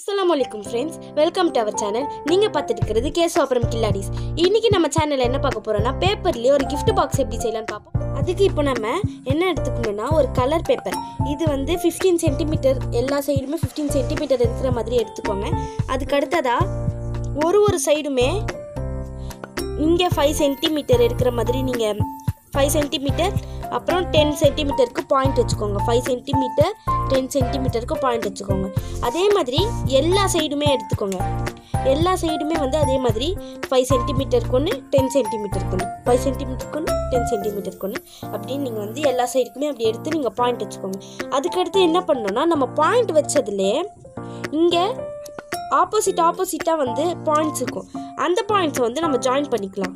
அஸ்ஸலாமு அலைக்கும் friends welcome to our channel நீங்கள் பார்த்துட்டு இருக்கிறது கேசவாபுரம் கில்லாடிஸ் இன்னைக்கு நம்ம சேனலில் என்ன பார்க்க போகிறோம்னா பேப்பர்லேயே ஒரு gift பாக்ஸ் எப்படி செய்யலாம்னு பார்ப்போம் அதுக்கு இப்போ நம்ம என்ன எடுத்துக்கணும்னா ஒரு கலர் பேப்பர் இது வந்து 15 சென்டிமீட்டர் எல்லா சைடுமே 15 சென்டிமீட்டர் இருக்கிற மாதிரி எடுத்துக்கோங்க அதுக்கு அடுத்ததாக ஒரு ஒரு சைடுமே இங்கே ஃபைவ் சென்டிமீட்டர் இருக்கிற மாதிரி நீங்கள் ஃபைவ் சென்டிமீட்டர் அப்புறம் டென் சென்டிமீட்டருக்கு பாயிண்ட் வச்சுக்கோங்க ஃபைவ் சென்டிமீட்டர் டென் சென்டிமீட்டருக்கு பாயிண்ட் வச்சுக்கோங்க அதே மாதிரி எல்லா சைடுமே எடுத்துக்கோங்க எல்லா சைடுமே வந்து அதே மாதிரி ஃபைவ் சென்டிமீட்டருக்கு ஒன்று டென் சென்டிமீட்டருக்கு ஒன்று ஃபைவ் சென்டிமீட்டருக்கு ஒன்று டென் சென்டிமீட்டருக்கு ஒன்று அப்படின்னு நீங்கள் வந்து எல்லா சைடுக்குமே அப்படி எடுத்து நீங்கள் பாயிண்ட் வச்சுக்கோங்க அதுக்கடுத்து என்ன பண்ணணும்னா நம்ம பாயிண்ட் வச்சதுலே இங்கே ஆப்போசிட் ஆப்போசிட்டாக வந்து பாயிண்ட்ஸ் இருக்கும் அந்த பாயிண்ட்ஸை வந்து நம்ம ஜாயின் பண்ணிக்கலாம்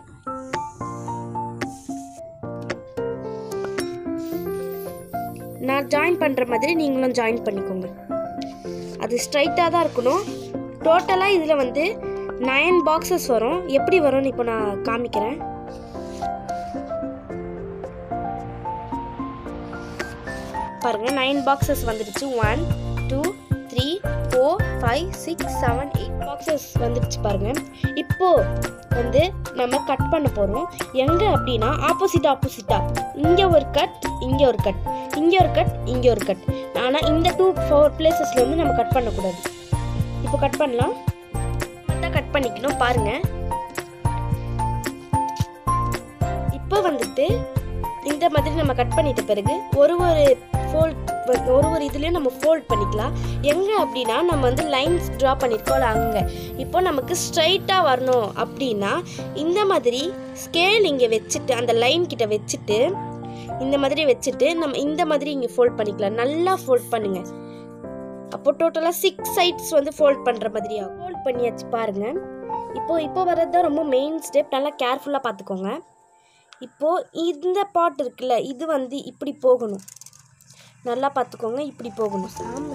நான் ஜாயின் பண்ணுற மாதிரி நீங்களும் ஜாயின் பண்ணிக்கோங்க அது ஸ்ட்ரைட்டாக தான் இருக்கணும் டோட்டலாக இதில் வந்து நயன் பாக்ஸஸ் வரும் எப்படி வரும்னு இப்போ நான் காமிக்கிறேன் பாருங்க நைன் பாக்ஸஸ் வந்துடுச்சு one two three four five six seven eight boxes வந்துடுச்சு பாருங்க இப்போ வந்து நம்ம கட் பண்ண போகிறோம் எங்கே அப்படின்னா ஆப்போசிட் ஆப்போசிட்டாக இங்கே ஒரு கட் இங்கே ஒரு கட் இங்கே ஒரு கட் இங்கே ஒரு கட் ஆனால் இந்த டூ ஃபோர் பிளேசஸில் வந்து நம்ம கட் பண்ணக்கூடாது இப்போ கட் பண்ணலாம் தான் கட் பண்ணிக்கணும் பாருங்க இப்போ வந்துட்டு இந்த மாதிரி நம்ம கட் பண்ணிட்ட பிறகு ஒரு ஒரு ஃபோல்ட் ஒரு ஒரு இதுலேயும் நம்ம ஃபோல்ட் பண்ணிக்கலாம் எங்கே அப்படின்னா நம்ம வந்து லைன்ஸ் ட்ரா பண்ணியிருக்கோம்ல அங்கே இப்போ நமக்கு ஸ்ட்ரைட்டாக வரணும் அப்படின்னா இந்த மாதிரி ஸ்கேல் இங்கே வச்சுட்டு அந்த லைன் கிட்ட வச்சுட்டு இந்த மாதிரி வச்சுட்டு நம்ம இந்த மாதிரி இங்கே ஃபோல்ட் பண்ணிக்கலாம் நல்லா ஃபோல்ட் பண்ணுங்க அப்போ டோட்டலாக சிக்ஸ் சைட்ஸ் வந்து ஃபோல்ட் பண்ணுற மாதிரி ஆகும் ஃபோல்ட் பண்ணியாச்சு பாருங்க இப்போ இப்போ வர்றது தான் ரொம்ப மெயின் ஸ்டெப் நல்லா கேர்ஃபுல்லாக பார்த்துக்கோங்க இப்போ இந்த பாட் இருக்குல்ல இது வந்து இப்படி போகணும் நல்லா பார்த்துக்கோங்க இப்படி போகணும்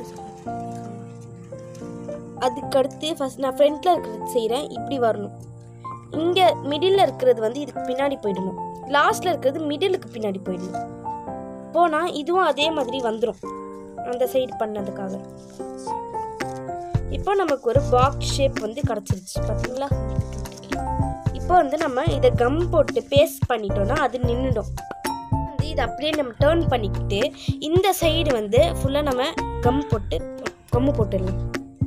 அதுக்கடுத்து ஃபஸ்ட் நான் ஃப்ரண்ட்டில் இருக்கிறது செய்கிறேன் இப்படி வரணும் இங்கே மிடில் இருக்கிறது வந்து இதுக்கு பின்னாடி போயிடணும் லாஸ்ட்டில் இருக்கிறது மிடிலுக்கு பின்னாடி போயிடணும் போனால் இதுவும் அதே மாதிரி வந்துடும் அந்த சைடு பண்ணதுக்காக இப்போ நமக்கு ஒரு பாக்ஸ் ஷேப் வந்து கிடச்சிருச்சு பார்த்தீங்களா இப்போ வந்து நம்ம இதை கம் போட்டு பேஸ்ட் பண்ணிட்டோம்னா அது நின்றுடும் வந்து இதை அப்படியே நம்ம டேர்ன் பண்ணிக்கிட்டு இந்த சைடு வந்து ஃபுல்லாக நம்ம கம் போட்டு கம்மு போட்டுடலாம்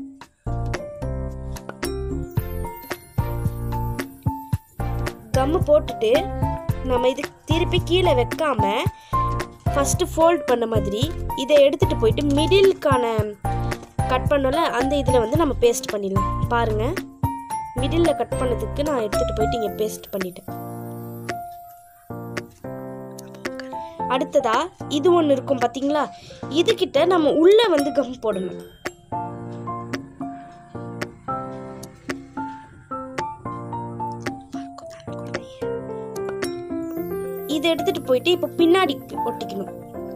கம்மு போட்டுட்டு நம்ம இது திருப்பி கீழே வைக்காம ஃபஸ்ட்டு ஃபோல்ட் பண்ண மாதிரி இதை எடுத்துகிட்டு போயிட்டு மிடிலுக்கான கட் பண்ணோம்ல அந்த இதில் வந்து நம்ம பேஸ்ட் பண்ணிடலாம் பாருங்கள் மிடில் கட் பண்ணதுக்கு நான் எடுத்துகிட்டு போயிட்டு இங்கே பேஸ்ட் பண்ணிட்டேன் அடுத்ததா இது ஒன்று இருக்கும் பார்த்தீங்களா இதுகிட்ட நம்ம உள்ளே வந்து கம் போடணும் இதை எடுத்துட்டு போயிட்டு இப்போ பின்னாடி ஒட்டிக்கணும்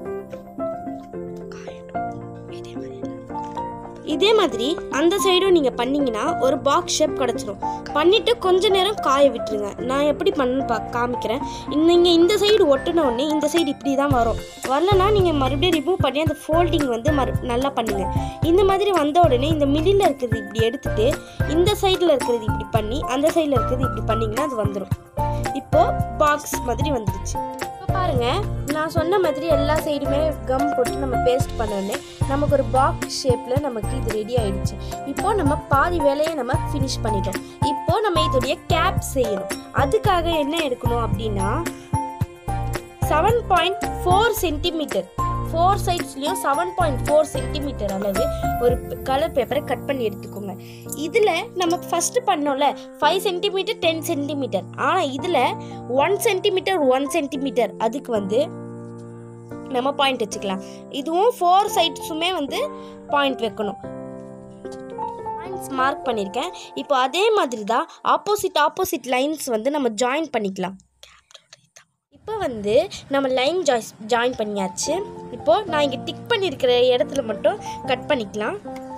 இதே மாதிரி அந்த சைடும் நீங்கள் பண்ணீங்கன்னா ஒரு பாக்ஸ் ஷேப் கிடச்சிரும் பண்ணிவிட்டு கொஞ்ச நேரம் காய விட்டுருங்க நான் எப்படி பண்ணு பா காமிக்கிறேன் நீங்கள் இந்த சைடு ஒட்டின உடனே இந்த சைடு இப்படி தான் வரும் வரலன்னா நீங்கள் மறுபடியும் ரிமூவ் பண்ணி அந்த ஃபோல்டிங் வந்து மறு நல்லா பண்ணுங்கள் இந்த மாதிரி வந்த உடனே இந்த மிடில் இருக்கிறது இப்படி எடுத்துட்டு இந்த சைடில் இருக்கிறது இப்படி பண்ணி அந்த சைடில் இருக்கிறது இப்படி பண்ணிங்கன்னா அது வந்துடும் இப்போது பாக்ஸ் மாதிரி வந்துடுச்சு இப்போ பாருங்க நான் சொன்ன மாதிரி எல்லா சைடுமே கம் போட்டு நம்ம பேஸ்ட் பண்ணோன்னே நமக்கு ஒரு பாக்ஸ் ஷேப்பில் நமக்கு இது ரெடி ஆயிடுச்சு இப்போ நம்ம பாதி வேலையை நம்ம ஃபினிஷ் பண்ணிட்டோம் இப்போ நம்ம இதோடைய கேப் செய்யணும் அதுக்காக என்ன எடுக்கணும் அப்படின்னா seven point four centimetre four சைட்ஸ்லேயும் செவன் பாயிண்ட் ஃபோர் சென்டிமீட்டர் அளவு ஒரு கலர் பேப்பரை கட் பண்ணி எடுத்துக்கோங்க இதில் நம்ம ஃபஸ்ட்டு பண்ணோம்ல ஃபைவ் சென்டிமீட்டர் டென் சென்டிமீட்டர் ஆனால் இதில் ஒன் சென்டிமீட்டர் ஒன் சென்டிமீட்டர் அதுக்கு வந்து நம்ம பாயிண்ட் வச்சுக்கலாம் இதுவும் ஃபோர் சைட்ஸுமே வந்து பாயிண்ட் வைக்கணும் பாயிண்ட்ஸ் மார்க் பண்ணியிருக்கேன் இப்போ அதே மாதிரி தான் ஆப்போசிட் ஆப்போசிட் லைன்ஸ் வந்து நம்ம ஜாயின் பண்ணிக்கலாம் இப்போ வந்து நம்ம லைன் ஜாய்ஸ் ஜாயின் பண்ணியாச்சு இப்போது நான் இங்கே டிக் பண்ணியிருக்கிற இடத்துல மட்டும் கட் பண்ணிக்கலாம்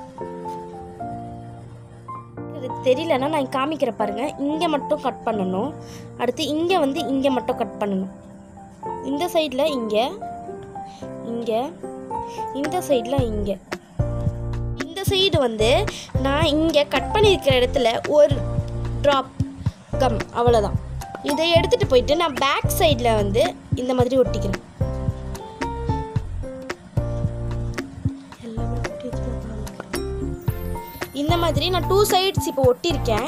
இது தெரியலன்னா நான் காமிக்கிற பாருங்க இங்கே மட்டும் கட் பண்ணணும் அடுத்து இங்கே வந்து இங்கே மட்டும் கட் பண்ணணும் இந்த சைடில் இங்கே இங்கே இந்த சைடில் இங்கே இந்த சைடு வந்து நான் இங்கே கட் பண்ணியிருக்கிற இடத்துல ஒரு ட்ராப் கம் அவ்வளோதான் இதை எடுத்துகிட்டு போயிட்டு நான் பேக் சைடில் வந்து இந்த மாதிரி ஒட்டிக்கிறேன் எல்லாமே ஒட்டி வச்சுதான் இந்த மாதிரி நான் டூ சைட்ஸ் இப்போ ஒட்டியிருக்கேன்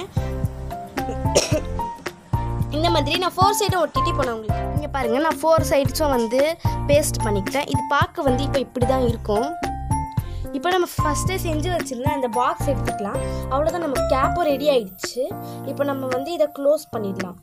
இந்த மாதிரி நான் ஃபோர் சைடும் ஒட்டிட்டு இப்போ நான் உங்களுக்கு இங்கே பாருங்கள் நான் ஃபோர் சைட்ஸும் வந்து பேஸ்ட் பண்ணிக்கிட்டேன் இது பார்க்க வந்து இப்போ இப்படி தான் இருக்கும் இப்போ நம்ம ஃபஸ்ட்டே செஞ்சு வச்சிருந்த அந்த பாக்ஸ் எடுத்துக்கலாம் அவ்வளோதான் நம்ம கேப்பும் ரெடி ஆயிடுச்சு இப்போ நம்ம வந்து இதை க்ளோஸ் பண்ணிடலாம்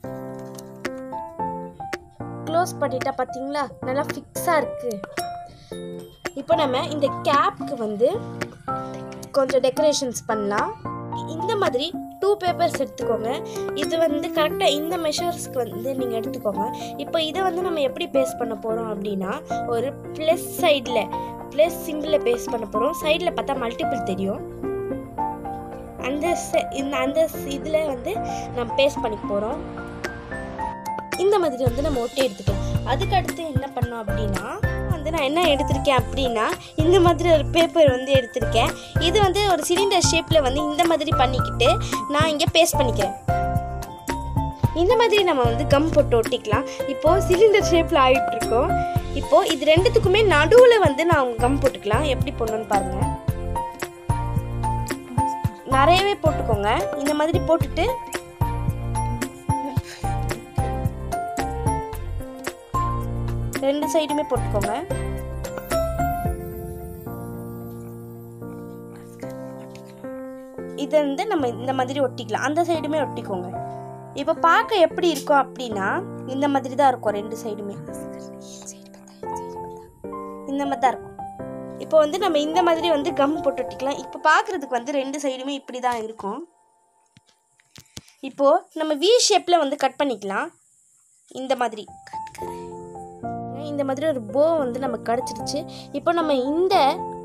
க்ளோஸ் பண்ணிட்டா பார்த்தீங்களா நல்லா ஃபிக்ஸாக இருக்குது இப்போ நம்ம இந்த கேப்க்கு வந்து கொஞ்சம் டெக்கரேஷன்ஸ் பண்ணலாம் இந்த மாதிரி டூ பேப்பர்ஸ் எடுத்துக்கோங்க இது வந்து கரெக்டாக இந்த மெஷர்ஸ்க்கு வந்து நீங்கள் எடுத்துக்கோங்க இப்போ இதை வந்து நம்ம எப்படி பேஸ்ட் பண்ண போகிறோம் அப்படின்னா ஒரு ப்ளஸ் சைடில் ப்ளஸ் சிம்பிளில் பேஸ்ட் பண்ண போகிறோம் சைடில் பார்த்தா மல்டிபிள் தெரியும் அந்த se- இந்த அந்த இதில் வந்து நம்ம பேஸ்ட் பண்ணி போகிறோம் இந்த மாதிரி வந்து நம்ம ஒட்டி எடுத்துக்கலாம் அதுக்கு அடுத்து என்ன பண்ணோம் அப்படின்னா வந்து நான் என்ன எடுத்திருக்கேன் அப்படின்னா இந்த மாதிரி ஒரு பேப்பர் வந்து எடுத்திருக்கேன் இது வந்து ஒரு சிலிண்டர் ஷேப்பில் வந்து இந்த மாதிரி பண்ணிக்கிட்டு நான் இங்கே பேஸ்ட் பண்ணிக்கிறேன் இந்த மாதிரி நம்ம வந்து கம் போட்டு ஒட்டிக்கலாம் இப்போது சிலிண்டர் ஷேப்பில் ஆகிட்டு இருக்கோம் இப்போது இது ரெண்டுத்துக்குமே நடுவில் வந்து நான் கம் போட்டுக்கலாம் எப்படி போடணும்னு பாருங்கள் நிறையவே போட்டுக்கோங்க இந்த மாதிரி போட்டுட்டு ரெண்டு சைடுமே போட்டுக்கோங்க இதை வந்து நம்ம இந்த மாதிரி ஒட்டிக்கலாம் அந்த சைடுமே ஒட்டிக்கோங்க இப்போ பார்க்க எப்படி இருக்கும் அப்படின்னா இந்த மாதிரி தான் இருக்கும் ரெண்டு சைடுமே இந்த மாதிரி தான் இருக்கும் இப்போ வந்து நம்ம இந்த மாதிரி வந்து கம் போட்டு ஒட்டிக்கலாம் இப்போ பார்க்குறதுக்கு வந்து ரெண்டு சைடுமே இப்படி தான் இருக்கும் இப்போது நம்ம வி ஷேப்பில் வந்து கட் பண்ணிக்கலாம் இந்த மாதிரி இந்த மாதிரி ஒரு போ வந்து நமக்கு கிடச்சிருச்சு இப்போ நம்ம இந்த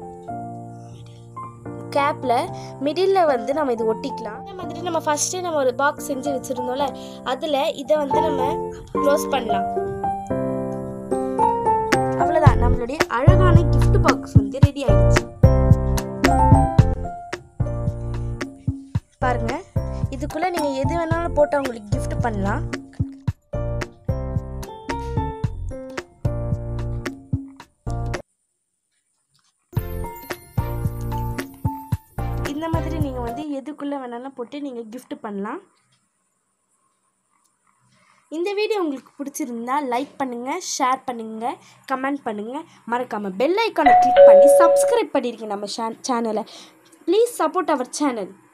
கேப்பில் மிடில் வந்து நம்ம இது ஒட்டிக்கலாம் இந்த மாதிரி நம்ம ஃபஸ்ட்டே நம்ம ஒரு பாக்ஸ் செஞ்சு வச்சுருந்தோம்ல அதில் இதை வந்து நம்ம க்ளோஸ் பண்ணலாம் அவ்வளோதான் நம்மளுடைய அழகான gift பாக்ஸ் வந்து ரெடி ஆயிடுச்சு பாருங்க இதுக்குள்ளே நீங்கள் எது வேணாலும் போட்டு அவங்களுக்கு gift பண்ணலாம் இந்த மாதிரி நீங்கள் வந்து எதுக்குள்ளே வேணாலும் போட்டு நீங்கள் gift பண்ணலாம் இந்த வீடியோ உங்களுக்கு பிடிச்சிருந்தா லைக் பண்ணுங்கள் ஷேர் பண்ணுங்கள் கமெண்ட் பண்ணுங்கள் மறக்காமல் பெல் ஐக்கானை கிளிக் பண்ணி சப்ஸ்கிரைப் பண்ணியிருக்கேன் நம்ம சேனலை ப்ளீஸ் சப்போர்ட் அவர் சேனல்